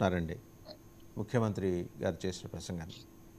చూస్తున్నారండి ముఖ్యమంత్రి గారు చేసిన ప్రసంగాన్ని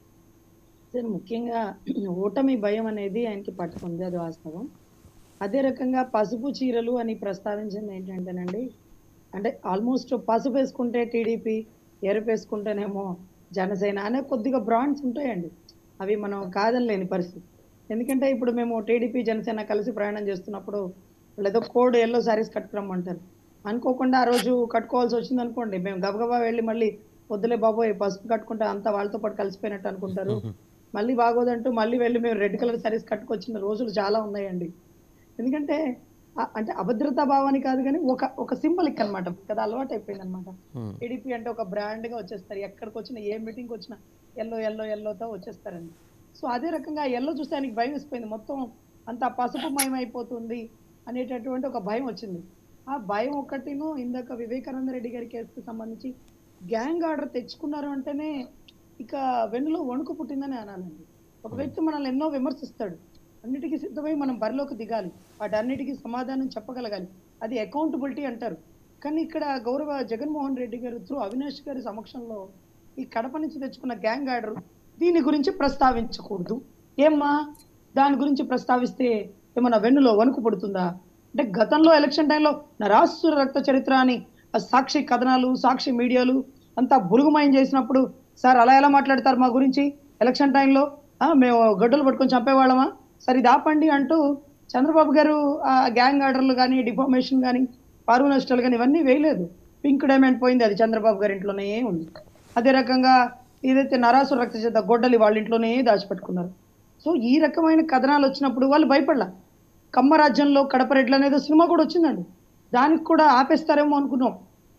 సార్ ముఖ్యంగా ఓటమి భయం అనేది ఆయనకి పట్టుకుంది అది వాస్తవం అదే రకంగా పసుపు చీరలు అని ప్రస్తావించింది ఏంటంటేనండి అంటే ఆల్మోస్ట్ పసుపు వేసుకుంటే టీడీపీ ఎరుపు వేసుకుంటేనేమో జనసేన అనే కొద్దిగా బ్రాండ్స్ ఉంటాయండి అవి మనం కాదనలేని పరిస్థితి ఎందుకంటే ఇప్పుడు మేము టీడీపీ జనసేన కలిసి ప్రయాణం చేస్తున్నప్పుడు వాళ్ళు ఏదో కోడ్ ఎల్లో శారీస్ కట్టుకురమ్మంటారు అనుకోకుండా ఆ రోజు కట్టుకోవాల్సి వచ్చింది అనుకోండి మేము గబగబా వెళ్ళి మళ్ళీ వద్దులే బాబోయ్ పసుపు కట్టుకుంటే అంతా వాళ్ళతో పాటు కలిసిపోయినట్టు అనుకుంటారు మళ్ళీ బాగోదంటూ మళ్ళీ వెళ్ళి మేము రెడ్ కలర్ శారీస్ కట్టుకొచ్చిన రోజులు చాలా ఉన్నాయండి ఎందుకంటే ఆ- అంటే అభద్రతా భావాన్ని కాదు కానీ ఒక ఒక సింబలిక్ అన్నమాట కదా అలవాటు అయిపోయింది అనమాట Hmm. టీడీపీ అంటే ఒక బ్రాండ్ గా వచ్చేస్తారు ఎక్కడికి వచ్చినా ఏ మీటింగ్ వచ్చినా ఎల్లో ఎల్లో ఎల్లోతో వచ్చేస్తారండి సో అదే రకంగా ఎల్లో చూస్తే ఆయనకి భయం వేసిపోయింది మొత్తం అంత పసుపు మయం అయిపోతుంది అనేటటువంటి ఒక భయం వచ్చింది ఆ భయం ఒకటిను ఇందాక వివేకానంద రెడ్డి గారి కేసుకి సంబంధించి గ్యాంగ్ ఆర్డర్ తెచ్చుకున్నారు అంటేనే ఇక వెన్నులో వణుకు పుట్టిందని అనాలండి ఒక వ్యక్తి మనల్ని ఎన్నో విమర్శిస్తాడు అన్నిటికీ సిద్ధమై మనం బరిలోకి దిగాలి వాటన్నిటికీ సమాధానం చెప్పగలగాలి అది అకౌంటబిలిటీ అంటారు కానీ ఇక్కడ గౌరవ జగన్మోహన్ రెడ్డి గారు త్రూ అవినాష్ గారి సమక్షంలో ఈ కడప నుంచి తెచ్చుకున్న గ్యాంగ్ ఆర్డర్ దీని గురించి ప్రస్తావించకూడదు ఏమ్మా దాని గురించి ప్రస్తావిస్తే ఏమన్నా వెన్నులో వణుకు పుడుతుందా అంటే గతంలో ఎలక్షన్ టైంలో నా రాష్ట్ర రక్త చరిత్ర అని ఆ సాక్షి కథనాలు సాక్షి మీడియాలు అంతా బురుగుమయం చేసినప్పుడు సార్ అలా ఎలా మాట్లాడతారు మా గురించి ఎలక్షన్ టైంలో ఆ, మేము గడ్డలు పట్టుకొని చంపేవాళ్ళమా సరే ఇది ఆపండి అంటూ చంద్రబాబు గారు ఆ గ్యాంగ్ ఆర్డర్లు కానీ డిఫార్మేషన్ కానీ పరువు నష్టాలు కానీ ఇవన్నీ వేయలేదు పింక్ డైమండ్ పోయింది అది చంద్రబాబు గారి ఇంట్లోనే ఉంది అదే రకంగా ఏదైతే నరాసు రక్త చేత గొడ్డలి వాళ్ళ ఇంట్లోనే దాచిపెట్టుకున్నారు సో ఈ రకమైన కథనాలు వచ్చినప్పుడు వాళ్ళు భయపడలా కమ్మ రాజ్యంలో కడప రెడ్లు అనేది సినిమా కూడా వచ్చిందండి దానికి కూడా ఆపేస్తారేమో అనుకున్నాం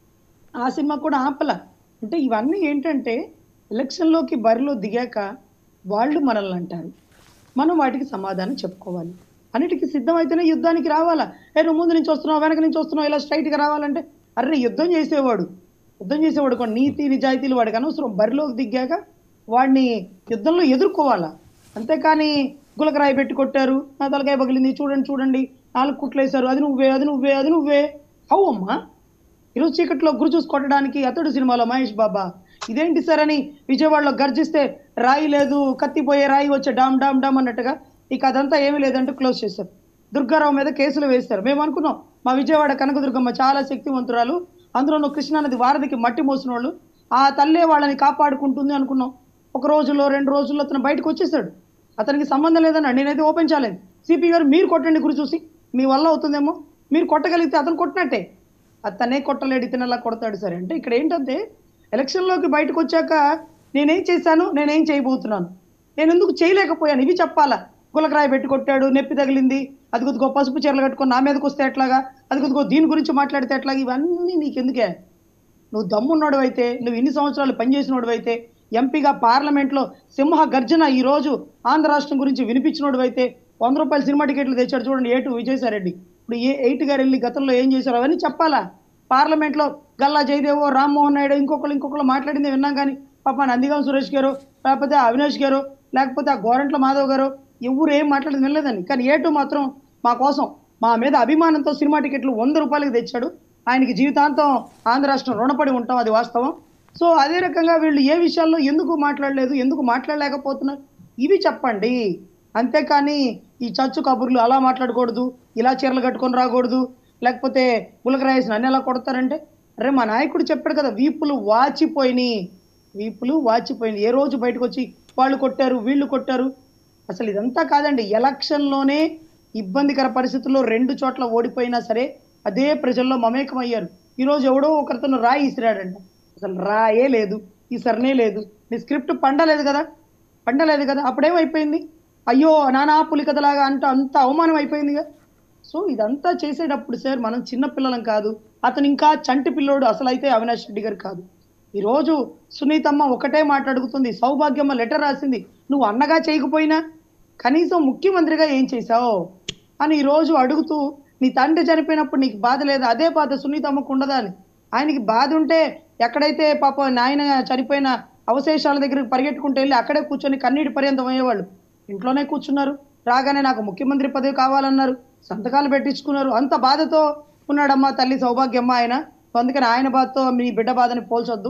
ఆ సినిమా కూడా ఆపల అంటే ఇవన్నీ ఏంటంటే ఎలక్షన్లోకి బరిలో దిగాక వాళ్ళు మనల్ని అంటారు మనం వాటికి సమాధానం చెప్పుకోవాలి అన్నిటికీ సిద్ధమైతేనే యుద్ధానికి రావాలా ఏ నువ్వు ముందు నుంచి వస్తున్నావు వెనక నుంచి వస్తున్నావు ఇలా స్ట్రైట్గా రావాలంటే అరే యుద్ధం చేసేవాడు యుద్ధం చేసేవాడు కొన్ని నీతి నిజాయితీలు వాడికి అనవసరం బరిలోకి దిగాక వాడిని యుద్ధంలో ఎదుర్కోవాలా అంతేకాని గులకరాయి పెట్టి కొట్టారు నా తలకాయ పగిలింది చూడండి చూడండి నాలుగు కుట్లేశారు అది నువ్వే అది నువ్వే అది నువ్వే అవు అమ్మా ఈరోజు చీకట్లో గురి చూసి కొట్టడానికి అతడు సినిమాలో మహేష్ బాబా ఇదేంటి సార్ అని విజయవాడలో గర్జిస్తే రాయి లేదు కత్తిపోయే రాయి వచ్చే డామ్ డామ్ డామ్ అన్నట్టుగా ఇక అదంతా ఏమీ లేదంటూ క్లోజ్ చేశారు దుర్గారావు మీద కేసులు వేశారు మేము అనుకున్నాం మా విజయవాడ కనకదుర్గమ్మ చాలా శక్తివంతురాలు అందులోనూ కృష్ణానది వారధికి మట్టి మోసిన వాళ్ళు ఆ తల్లే వాళ్ళని కాపాడుకుంటుంది అనుకున్నాం ఒక రోజులో రెండు రోజుల్లో అతను బయటకు వచ్చేసాడు అతనికి సంబంధం లేదని నేనైతే ఓపెన్ చేయలేదు సిపి గారు మీరు కొట్టండి గురి చూసి మీ వల్ల అవుతుందేమో మీరు కొట్టగలిగితే అతను కొట్టినట్టే అతనే కొట్టలేడు తినలా కొడతాడు సరే అంటే ఇక్కడ ఏంటంటే ఎలక్షన్లోకి బయటకు వచ్చాక నేనేం చేశాను నేనేం చేయబోతున్నాను నేను ఎందుకు చేయలేకపోయాను ఇవి చెప్పాలా గులకరాయి పెట్టి కొట్టాడు నొప్పి తగిలింది అది కొద్దిగో పసుపు చీరలు కట్టుకొని నా మీదకి వస్తే ఎట్లాగా అది కొద్దిగో దీని గురించి మాట్లాడితే ఎట్లాగా ఇవన్నీ నీకెందుకే నువ్వు దమ్మున్నోడు అయితే నువ్వు ఇన్ని సంవత్సరాలు పనిచేసినోడు అయితే ఎంపీగా పార్లమెంట్లో సింహ గర్జన ఈ రోజు ఆంధ్ర రాష్ట్రం గురించి వినిపించినోడు అయితే వంద రూపాయల సినిమా టికెట్లు తెచ్చాడు చూడండి ఏ టూ విజయసాయిరెడ్డి ఇప్పుడు ఏ ఎయిట్ గారు వెళ్ళి గతంలో ఏం చేశారు అవన్నీ చెప్పాలా పార్లమెంట్లో గల్లా జయదేవో రామ్మోహన్ నాయుడు ఇంకొకరు ఇంకొకరు మాట్లాడింది విన్నాం కానీ పాప నందిగాం సురేష్ గారు లేకపోతే అవినాష్ గారు లేకపోతే ఆ గోరంట్ల మాధవ్ గారు ఎవరు ఏం మాట్లాడింది వినలేదండి కానీ ఏ టూ మాత్రం మా కోసం మా మీద అభిమానంతో సినిమా టికెట్లు వంద రూపాయలకి తెచ్చాడు ఆయనకి జీవితాంతం ఆంధ్ర రాష్ట్రం రుణపడి ఉంటాం అది వాస్తవం సో అదే రకంగా వీళ్ళు ఏ విషయాల్లో ఎందుకు మాట్లాడలేదు ఎందుకు మాట్లాడలేకపోతున్నారు ఇవి చెప్పండి అంతేకాని ఈ చచ్చు కబుర్లు అలా మాట్లాడకూడదు ఇలా చీరలు కట్టుకొని రాకూడదు లేకపోతే గులకరాయేసి నన్ను ఎలా కొడతారంటే అరే మా నాయకుడు చెప్పాడు కదా వీపులు వాచిపోయినాయి వీపులు వాచిపోయినాయి ఏ రోజు బయటకు వచ్చి వాళ్ళు కొట్టారు వీళ్ళు కొట్టారు అసలు ఇదంతా కాదండి ఎలక్షన్లోనే ఇబ్బందికర పరిస్థితుల్లో రెండు చోట్ల ఓడిపోయినా సరే అదే ప్రజల్లో మమేకమయ్యారు ఈరోజు ఎవడో ఒకరితను రాయి ఇసిరాడంట అసలు రాయే లేదు ఈసరనే లేదు నీ స్క్రిప్ట్ పండలేదు కదా పండలేదు కదా అప్పుడేమైపోయింది అయ్యో నానా పులికథలాగా అంట అంత అవమానం అయిపోయిందిగా సో ఇదంతా చేసేటప్పుడు సార్ మనం చిన్న పిల్లలం కాదు అతను ఇంకా చంటి పిల్లోడు అసలు అయితే అవినాష్ రెడ్డి గారు కాదు ఈరోజు సునీతమ్మ ఒకటే మాట్లాడుతుంది సౌభాగ్యమ్మ లెటర్ రాసింది నువ్వు అన్నగా చేయకపోయినా కనీసం ముఖ్యమంత్రిగా ఏం చేశావు అని ఈరోజు అడుగుతూ నీ తండ్రి చనిపోయినప్పుడు నీకు బాధ లేదా అదే బాధ సునీతమ్మకు ఉండదా అని ఆయనకి బాధ ఉంటే ఎక్కడైతే పాప నాయన చనిపోయిన అవశేషాల దగ్గరికి పరిగెట్టుకుంటూ వెళ్ళి అక్కడే కూర్చొని కన్నీటి పర్యంతం అయ్యేవాళ్ళు ఇంట్లోనే కూర్చున్నారు రాగానే నాకు ముఖ్యమంత్రి పదవి కావాలన్నారు సంతకాలు పెట్టించుకున్నారు అంత బాధతో ఉన్నాడమ్మా తల్లి సౌభాగ్యమ్మ ఆయన సో అందుకని ఆయన బాధతో మీ బిడ్డ బాధని పోల్చొద్దు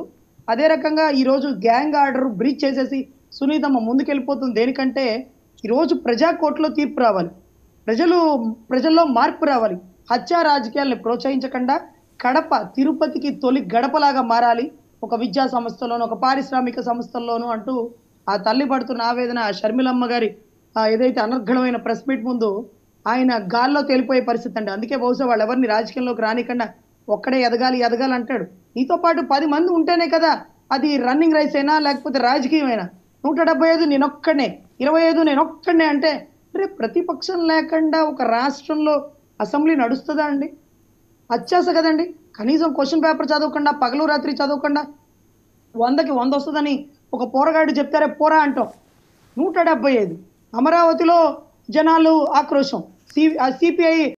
అదే రకంగా ఈరోజు గ్యాంగ్ ఆర్డర్ బ్రీచ్ చేసేసి సునీతమ్మ ముందుకెళ్ళిపోతుంది దేనికంటే ఈరోజు ప్రజా కోర్టులో తీర్పు రావాలి ప్రజలు ప్రజల్లో మార్పు రావాలి హత్యా రాజకీయాల్ని ప్రోత్సహించకుండా కడప తిరుపతికి తొలి గడపలాగా మారాలి ఒక విద్యా సంస్థలోను ఒక పారిశ్రామిక సంస్థల్లోను అంటూ ఆ తల్లి పడుతున్న ఆవేదన ఆ షర్మిలమ్మ గారి ఆ ఏదైతే అనర్ఘణమైన ప్రెస్ మీట్ ముందు ఆయన గాల్లో తేలిపోయే పరిస్థితి అండి అందుకే బహుశా వాళ్ళు ఎవరిని రాజకీయంలోకి రానికుండా ఒక్కడే ఎదగాలి ఎదగాలి అంటాడు నీతో పాటు పది మంది ఉంటేనే కదా అది రన్నింగ్ రైస్ అయినా లేకపోతే రాజకీయమైనా నూట డెబ్బై ఐదు నేనొక్కడనే ఇరవై ఐదు నేనొక్కడనే అంటే రే ప్రతిపక్షం లేకుండా ఒక రాష్ట్రంలో అసెంబ్లీ నడుస్తుందా అండి అత్యాస కదండి కనీసం క్వశ్చన్ పేపర్ చదవకుండా పగలు రాత్రి చదవకుండా వందకి వంద వస్తుందని ఒక పోరగాడు చెప్తారే పోరా అంటాం నూట డెబ్బై ఐదు అమరావతిలో జనాలు ఆక్రోశం సి సిపిఐ